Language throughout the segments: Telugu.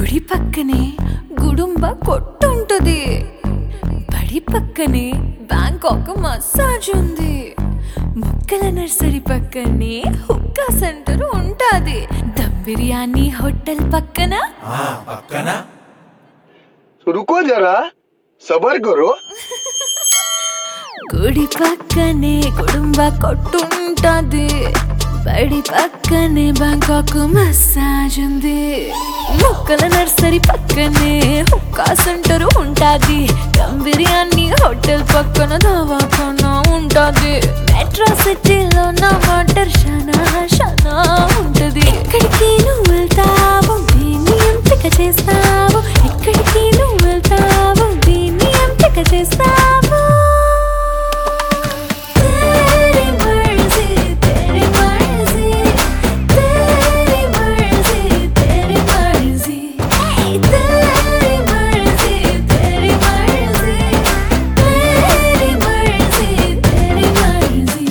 గుడి పక్కనే గుడుంబ కొట్టుంటది బడి పక్కనే బ్యాంకాక్ మసాజ్ ఉంది ముక్కల నర్సరీ పక్కనే హుక్కా సెంటర్ ఉంటాది దమ్ బిర్యానీ హోటల్ పక్కన ఆ పక్కన रुको जरा सबर करो గుడి పక్కనే కుటుంబ కొట్టుంటది బడి పక్కనే బ్యాంకాక్ మసాజ్ ఉంది ముక్కల నర్సరీ పక్కనే హుక్కా సెంటర్ ఉంటాది దమ్ బిర్యానీ హోటల్ పక్కన దవాఖానా ఉంటాది మెట్రో సిటీలో నా మటర్ షనా షనా ఉంటది ఎక్కడికి నువ్వు వెళ్తావు దీన్ని ఎంపిక చేస్తావు ఎక్కడికి నువ్వు వెళ్తావు దీన్ని ఎంపిక చేస్తావు तेरी मर्जी तेरी मर्जी तेरी मर्जी तेरी मर्जी तेरी मर्जी तेरी मर्जी तेरी मर्जी तेरी मर्जी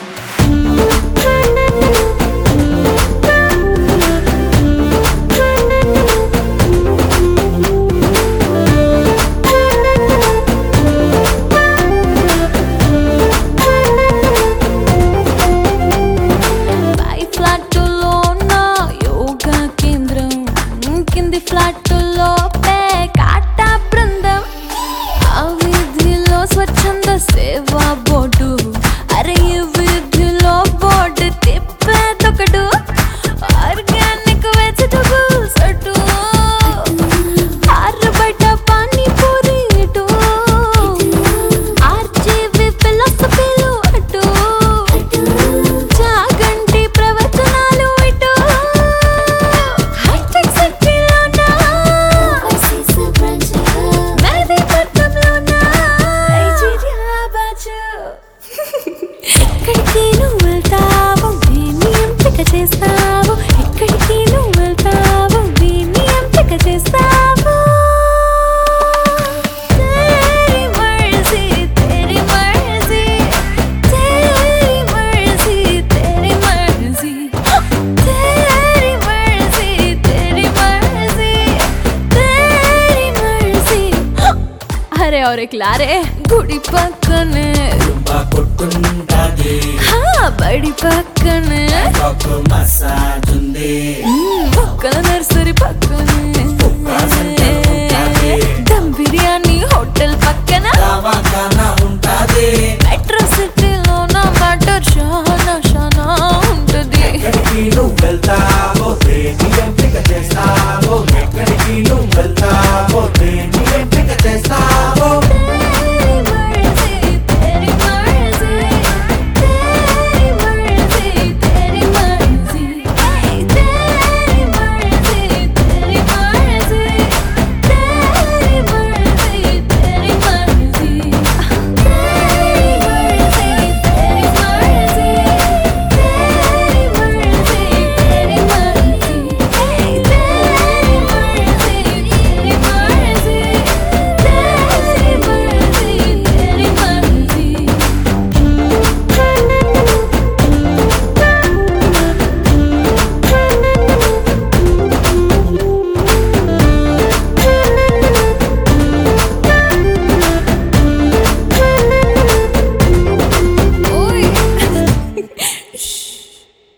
పై ఫ్లాట్లో నా యోగా కేంద్రం కింది ఫ్లాట్లో కాటా బృందం ఆ వీధిలో స్వచ్ఛంద సేవా బోర్డు అరే ఈ వీధిలో బోర్డు తిప్పేదొకడు ఆర్గానిక్ వెజిటబుల్స్ అటు ఆరు బయట పానీపూరి ఇటు ఆర్జీవి ఫిలాసఫీలు అటు చాగంటి ప్రవచనాలు ఇటు హైటెక్ సిటీలోన మెహదీపట్నంలోన ఎక్కడికి నువ్వు వెళ్తావు దీన్ని ఎంపిక చేస్తావు ఎక్కడికి నువ్వు వెళ్తావు దీన్ని ఎంపిక చేస్తావు तेरी मर्जी तेरी मर्जी तेरी मर्जी तेरी मर्जी तेरी मर्जी तेरी मर्जी तेरी मर्जी अरे और एक लारे गुड़ी पక్కనే రుంబా కొట్టుంటాది హా బడి పక్కనే ఒక మసాజ్ ఉంది మ్మ్,